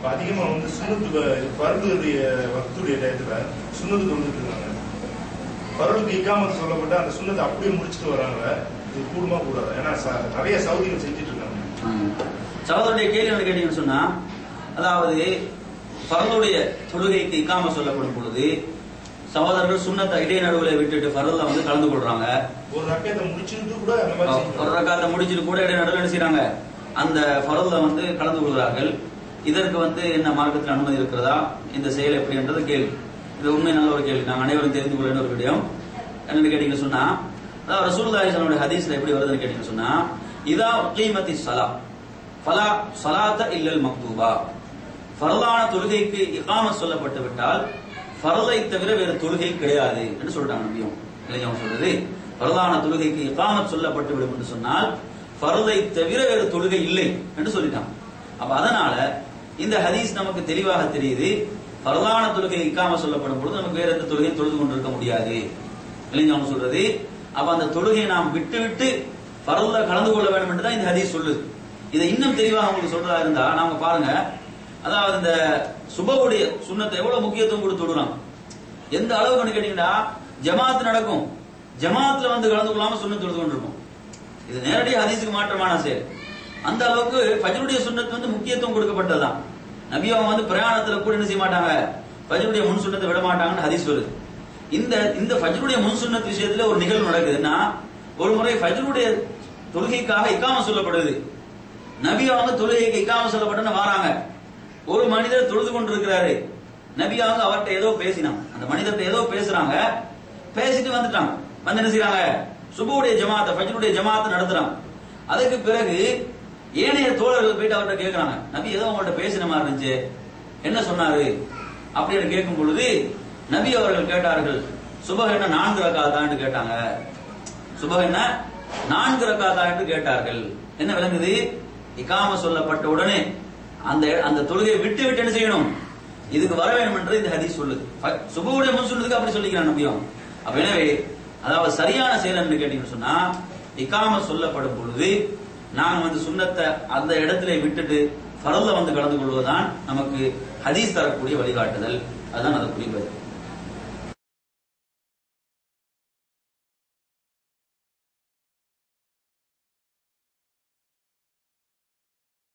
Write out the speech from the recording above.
அதிகமா வந்து சுண்ணத்து பருதுடைய வக்துடைய டயத்துல சுண்ணத்துக்கு வந்துட்டு இருக்காங்க பருளுக்கு இக்காமத்து சொல்லப்பட்ட அந்த சுண்ணத்தை அப்படியே முடிச்சுட்டு வராங்க இது கூடுமா கூடாது ஏன்னா ச- நிறைய சவுதிகள் செஞ்சுட்டு இருக்காங்க ம். சகோதரருடைய கேள்வி என்ன கேட்டீங்கன்னு சொன்னா அதாவது பரலுடைய தொழுகைக்கு இக்காம சொல்லப்படும் பொழுது சகோதரர்கள் சுண்ணத்தை இடை நடுவில் விட்டுட்டு பரல்ல வந்து கலந்து கொள்றாங்க ஒரு ரக்கத்தை முடிச்சுட்டு கூட அந்த மாதிரி ஒரு செஞ்சுட்டு ரக்காத்தை முடிச்சுட்டு கூட இடை நடுவில் என்ன செய்றாங்க அந்த பரல்ல வந்து கலந்து கொள்கிறார்கள் இதற்கு வந்து என்ன மார்க்கத்தில் அனுமதி இருக்கிறதா இந்த செயல் எப்படி என்றது கேள்வி இது உண்மை நல்ல ஒரு கேள்வி நாங்கள் அனைவரும் தெரிந்து கொள்ள வேண்டிய ஒரு விடயம் என்னன்னு கேட்டீங்கன்னு சொன்னா அதாவது ரசூலுல்லாஹி ஸல்லல்லாஹு ஹதீஸ்ல எப்படி வருதுன்னு கேட்டீங்கன்னு சொன்னா இதா உகீமத்தி ஸலா ஃபலா ஸலாத்த இல்லல் மக்தூபா ஃபர்லான தொழுகைக்கு இகாமத் சொல்லப்பட்டு விட்டால் ஃபர்லை தவிர வேறு தொழுகை கிடையாது என்று சொல்றாங்க நபியும் இல்லையா அவங்க சொல்றது ஃபர்லான தொழுகைக்கு இகாமத் சொல்லப்பட்டு விடும் என்று சொன்னால் ஃபர்லை தவிர வேறு தொழுகை இல்லை என்று சொல்லிட்டாங்க அப்ப அதனால இந்த ஹதீஸ் நமக்கு தெளிவாக தெரியுது ஃபர்லான தொழுகை இக்காம சொல்லப்படும் பொழுது நமக்கு வேற எந்த தொழுகையும் தொழுது கொண்டிருக்க முடியாது இல்லைங்க அவங்க சொல்றது அப்ப அந்த தொழுகையை நாம் விட்டு விட்டு பரல்ல கலந்து கொள்ள வேண்டும் என்று தான் இந்த ஹதீஸ் சொல்லுது இதை இன்னும் தெளிவாக உங்களுக்கு சொல்றதா இருந்தா நாம பாருங்க அதாவது இந்த சுபவுடைய சுண்ணத்தை எவ்வளவு முக்கியத்துவம் கொடுத்து விடுறாங்க எந்த அளவுக்கு கேட்டீங்கன்னா ஜமாத் நடக்கும் ஜமாத்ல வந்து கலந்து கொள்ளாம சுண்ணத்து தொழுது கொண்டிருக்கும் இது நேரடி ஹதீஸுக்கு மாற்றமான செயல் அந்த அளவுக்கு ஃபஜ்ருடைய சுண்ணத்து வந்து முக்கியத்துவம் கொடுக்கப்பட்டதுதான் நபி அவங்க வந்து பிரயாணத்துல கூட என்ன செய்ய மாட்டாங்க ஃபஜ்ருடைய முன் சுண்ணத்தை விட மாட்டாங்கன்னு ஹதீஸ் வருது இந்த இந்த ஃபஜ்ருடைய முன் சுண்ணத் விஷயத்துல ஒரு நிகழ்வு நடக்குதுன்னா ஒரு முறை ஃபஜ்ருடைய தொழுகைக்காக இக்காம சொல்லப்படுது நபி அவங்க தொழுகைக்கு இக்காம சொல்லப்பட்டன்னு வராங்க ஒரு மனிதர் தொழுது கொண்டிருக்கிறாரு நபி அவங்க அவர்கிட்ட ஏதோ பேசினாங்க அந்த மனிதர்கிட்ட ஏதோ பேசுறாங்க பேசிட்டு வந்துட்டாங்க வந்து என்ன செய்றாங்க சுபுடைய ஜமாத்தை ஃபஜ்ருடைய ஜமாத்தை நடத்துறாங்க அதுக்கு பிறகு ஏனைய தோழர்கள் போயிட்டு அவர்கிட்ட கேட்கறாங்க நபி ஏதோ உங்கள்ட்ட பேசின மாதிரி இருந்துச்சு என்ன சொன்னாரு அப்படின்னு கேட்கும் பொழுது நபி அவர்கள் கேட்டார்கள் சுபஹ் என்ன நான்கு ரக்காத்தான்னு கேட்டாங்க சுபஹ் என்ன நான்கு ரக்காத்தா என்று கேட்டார்கள் என்ன விளங்குது இகாம சொல்லப்பட்ட உடனே அந்த அந்த தொழுகையை விட்டு விட்டு என்ன செய்யணும் இதுக்கு வர வேண்டும் என்று இந்த ஹதீஸ் சொல்லுது ஃப- சுபஹுடைய முன் சொல்லுதுக்கு அப்படி சொல்லிக்கிறான் நபியும் அப்ப எனவே அதாவது சரியான செயல் என்று கேட்டீங்கன்னு சொன்னா இகாம சொல்லப்படும் பொழுது நாம் வந்து சுண்ணத்தை அந்த இடத்துல விட்டுட்டு ஃபரல்ல வந்து கலந்து கொள்வதுதான் நமக்கு ஹதீஸ் தரக்கூடிய வழிகாட்டுதல் அதுதான் அதை குறிப்பது